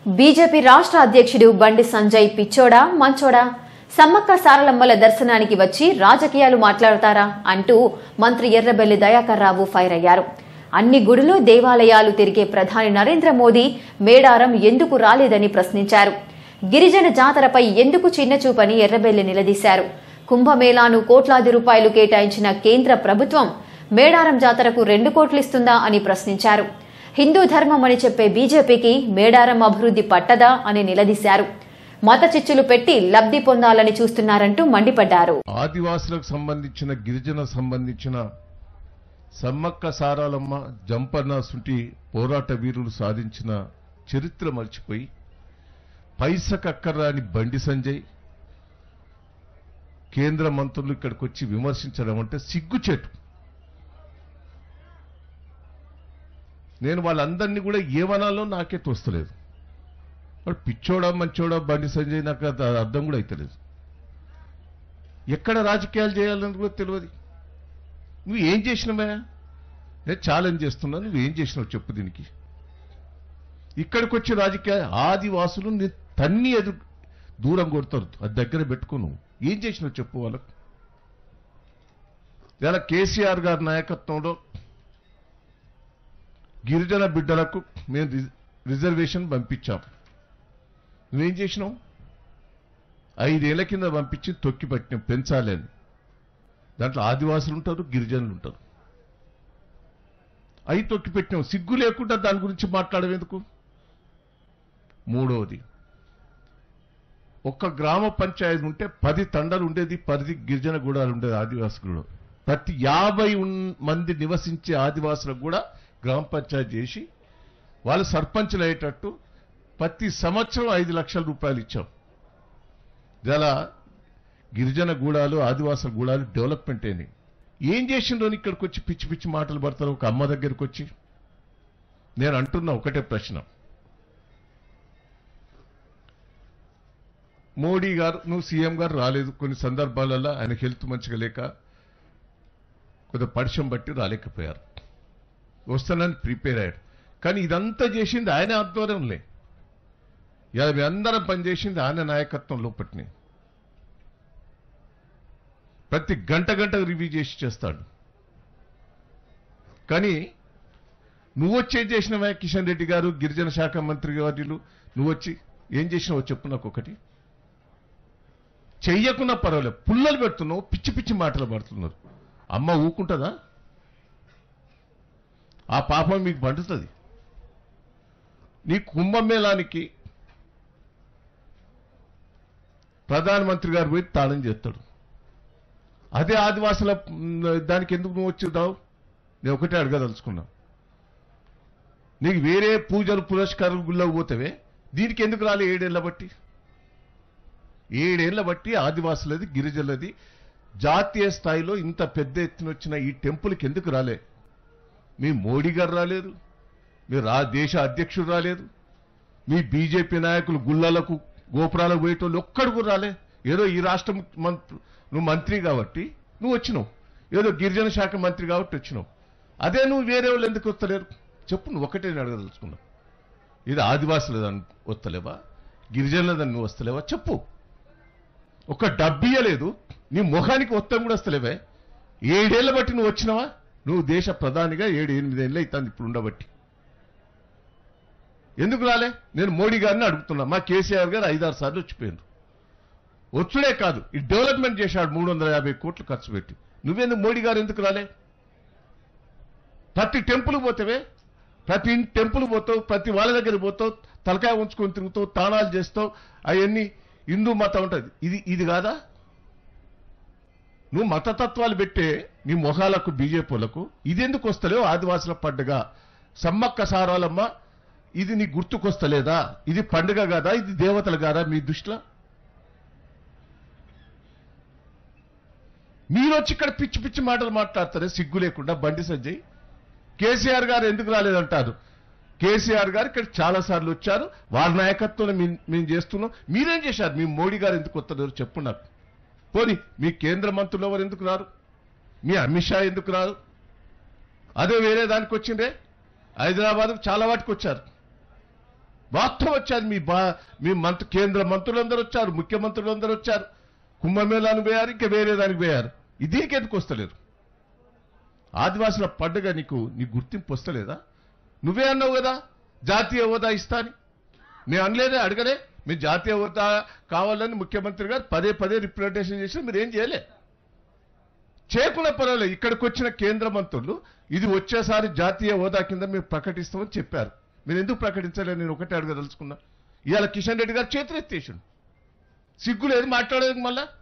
BJP రాష్ట్ర అధ్యక్షుడు బండి సంజయ్ పిచ్చోడా మంచోడా సమ్మక్క సారలమ్మల దర్శనానికి వచ్చి రాజకీయాలు మాట్లాడతారా అంటూ మంత్రి ఎర్రబెల్లి దయాకర్ రావు ఫైర్ అయ్యారు అన్ని గుడులు దేవాలయాలు తిరిగే ప్రధాని నరేంద్ర మోదీ మేడారం ఎందుకు రాలేదని ప్రశ్నించారు గిరిజన జాతరపై ఎందుకు చిన్నచూపని ఎర్రబెల్లి నిలదీశారు కుంభమేళాను కోట్లాది రూపాయలు కేటాయించిన కేంద్ర ప్రభుత్వం మేడారం జాతరకు రెండు కోట్లిస్తుందా అని ప్రశ్నించారు హిందూ ధర్మం అని చెప్పే బీజేపీకి మేడారం అభివృద్ధి పట్టదా అని నిలదీశారు మత చిచ్చులు పెట్టి లబ్ధి పొందాలని చూస్తున్నారంటూ మండిపడ్డారు ఆదివాసులకు సంబంధించిన గిరిజన సంబంధించిన సమ్మక్క సారాలమ్మ జంపన్న సుంటి పోరాట వీరులు సాధించిన చరిత్ర మర్చిపోయి పైసకక్కర్రాని బండి సంజయ్ కేంద్ర మంత్రులు ఇక్కడికి వచ్చి విమర్శించడం అంటే సిగ్గుచేటు నేను వాళ్ళందరినీ కూడా ఏమనాలో నాకే తోస్తలేదు వాడు పిచ్చోడా మంచోడా బండి సంజయ్ నాకు అది అర్థం కూడా అయితలేదు ఎక్కడ రాజకీయాలు చేయాలని కూడా తెలియదు నువ్వు ఏం చేసినవా నేను ఛాలెంజ్ చేస్తున్నా నువ్వు ఏం చేసినావు చెప్పు దీనికి ఇక్కడికి వచ్చి రాజకీయ ఆదివాసులు నీ తన్ని ఎదురు దూరం కొడతారు అది దగ్గర పెట్టుకోను ఏం చేసినావు చెప్పు వాళ్ళకు ఇలా కేసీఆర్ గారి నాయకత్వంలో గిరిజన బిడ్డలకు మేము రి- రిజర్వేషన్ పంపించాం నువ్వేం చేసినావు ఐదేళ్ల కింద పంపించి తొక్కి పట్టినాం పెంచాలి అని దాంట్లో ఆదివాసులు ఉంటారు గిరిజనులు ఉంటారు అయి తొక్కి పెట్టినాం సిగ్గు లేకుండా దాని గురించి మాట్లాడేందుకు మూడవది ఒక్క గ్రామ పంచాయతీ ఉంటే పది తండలు ఉండేది పది గిరిజన గూడాలు ఉండేది ఆదివాసి గూడ ప్రతి యాభై ఉన్- మంది నివసించే ఆదివాసులకు కూడా గ్రామ పంచాయతీ చేసి వాళ్ళు సర్పంచులు అయ్యేటట్టు ప్రతి సంవత్సరం ఐదు లక్షల రూపాయలు ఇచ్చాం ఇలా గిరిజన గూడాలు ఆదివాసుల గూడాలు డెవలప్మెంట్ అయినాయి ఏం చేసిండ్రో ఇక్కడికి వచ్చి పిచ్చి పిచ్చి మాటలు పడతారు ఒక అమ్మ దగ్గరికి వచ్చి నేను అంటున్నా ఒకటే ప్రశ్న మోడీ గారు నువ్వు సీఎం గారు రాలేదు కొన్ని సందర్భాలలో ఆయన హెల్త్ మంచిగా లేక కొద్దిగా పరిచయం బట్టి రాలేకపోయారు వస్తానని ప్రిపేర్ అయ్యాడు కానీ ఇదంతా చేసింది ఆయన ఆధ్వర్యంలే ఇలా మీ అందరం పనిచేసింది ఆయన నాయకత్వం లోపట్ని ప్రతి గంట గంట రివ్యూ చేసి చేస్తాడు కానీ నువ్వు వచ్చి ఏం చేసినవా కిషన్ రెడ్డి గారు గిరిజన శాఖ మంత్రి గారు నువ్వు వచ్చి ఏం చేసినావో చెప్పు నాకు ఒకటి చెయ్యకున్నా పర్వాలేదు పుల్లలు పెడుతున్నావు పిచ్చి పిచ్చి మాటలు పడుతున్నారు అమ్మ ఊకుంటుందా ఆ పాపం మీకు పండుతుంది నీ కుంభమేళానికి ప్రధానమంత్రి గారు పోయి తాళం చేస్తాడు అదే ఆదివాసుల మ్, దానికి ఎందుకు నువ్వు వచ్చిదావు నేను ఒకటే అడగదలుచుకున్నా నీకు వేరే పూజలు పురస్కారాలు గుళ్ళకు పోతావే దీనికి ఎందుకు రాలే ఏడేళ్ల బట్టి ఏడేళ్ల బట్టి ఆదివాసులది గిరిజనులది జాతీయ స్థాయిలో ఇంత పెద్ద ఎత్తున వచ్చిన ఈ టెంపుల్కి ఎందుకు రాలే మీ మోడీ గారు రాలేదు మీ రా దేశ అధ్యక్షుడు రాలేదు మీ బీజేపీ నాయకులు గుళ్ళలకు గోపురాలకు పోయేటోళ్ళు ఒక్కడు కూడా రాలే ఏదో ఈ రాష్ట్ర మంత్రి నువ్వు మంత్రి కాబట్టి నువ్వు వచ్చినావు ఏదో గిరిజన శాఖ మంత్రి కాబట్టి వచ్చినావు అదే నువ్వు వేరే వాళ్ళు ఎందుకు వస్తలేరు చెప్పు నువ్వు ఒకటే నేను అడగదలుచుకున్నావు ఇది ఆదివాసులదని వస్తలేవా గిరిజనులదని నువ్వు వస్తలేవా చెప్పు ఒక డబ్బియలేదు నీ ముఖానికి మొత్తం కూడా వస్తలేవే ఏడేళ్ల బట్టి నువ్వు వచ్చినావా నువ్వు దేశ ప్రధానిగా ఏడు ఎనిమిదేళ్ళు అవుతుంది ఇప్పుడు ఉండబట్టి ఎందుకు రాలే నేను మోడీ గారిని అడుగుతున్నా మా కేసీఆర్ గారు ఐదారు సార్లు వచ్చిపోయారు వచ్చుడే కాదు ఈ డెవలప్మెంట్ చేశాడు మూడు వందల యాభై కోట్లు ఖర్చు పెట్టి నువ్వెందుకు మోడీ గారు ఎందుకు రాలే ప్రతి టెంపుల్ పోతావే ప్రతి టెంపుల్ పోతావు ప్రతి వాళ్ళ దగ్గర పోతావు తలకాయ ఉంచుకొని తిరుగుతావు తాళాలు చేస్తావు అవన్నీ హిందూ మతం ఉంటుంది ఇది ఇది కాదా నువ్వు మతతత్వాలు పెట్టే నీ మొహాలకు బీజేపీలకు ఇదెందుకు వస్తలేవు ఆదివాసుల పండుగ సమ్మక్క సారాలమ్మ ఇది నీ గుర్తుకొస్తలేదా ఇది పండుగ కాదా ఇది దేవతలు కాదా మీ దృష్టిలో మీరు వచ్చి ఇక్కడ పిచ్చి పిచ్చి మాటలు మాట్లాడతారే సిగ్గు లేకుండా బండి సంజయ్ కేసీఆర్ గారు ఎందుకు రాలేదంటారు కేసీఆర్ గారు ఇక్కడ చాలా సార్లు వచ్చారు వాళ్ళ నాయకత్వంలో మేము- మేము చేస్తున్నాం మీరేం చేశారు మీ మోడీ గారు ఎందుకు వస్తున్నారు చెప్పు నాకు పోని మీ కేంద్ర మంత్రులు ఎవరు ఎందుకు రారు మీ అమిత్ షా ఎందుకు రారు అదే వేరే దానికి వచ్చిందే హైదరాబాద్ చాలా వాటికి వచ్చారు మొత్తం వచ్చారు మీ బా మీ మంత్రి కేంద్ర మంత్రులందరూ వచ్చారు ముఖ్యమంత్రులందరూ వచ్చారు కుంభమేళానికి పోయారు ఇంకా వేరే దానికి పోయారు ఇది ఎందుకు వస్తలేరు ఆదివాసుల పండుగ నీకు నీ గుర్తింపు వస్తలేదా నువ్వే అన్నావు కదా జాతీయ హోదా ఇస్తా అని మేము అనలేదే అడగలే మీరు జాతీయ హోదా కావాలని ముఖ్యమంత్రి గారు పదే పదే రిప్రజెంటేషన్ చేసి మీరు ఏం చేయలే చేయకుండా పర్వాలేదు ఇక్కడికి వచ్చిన కేంద్ర మంత్రులు ఇది వచ్చేసారి జాతీయ హోదా కింద మేము ప్రకటిస్తామని చెప్పారు మీరు ఎందుకు ప్రకటించలేదు నేను ఒకటే అడగదలుచుకున్నా ఇవాళ కిషన్ రెడ్డి గారు చేతులెత్తేసిండు సిగ్గు లేదు మాట్లాడేది మళ్ళా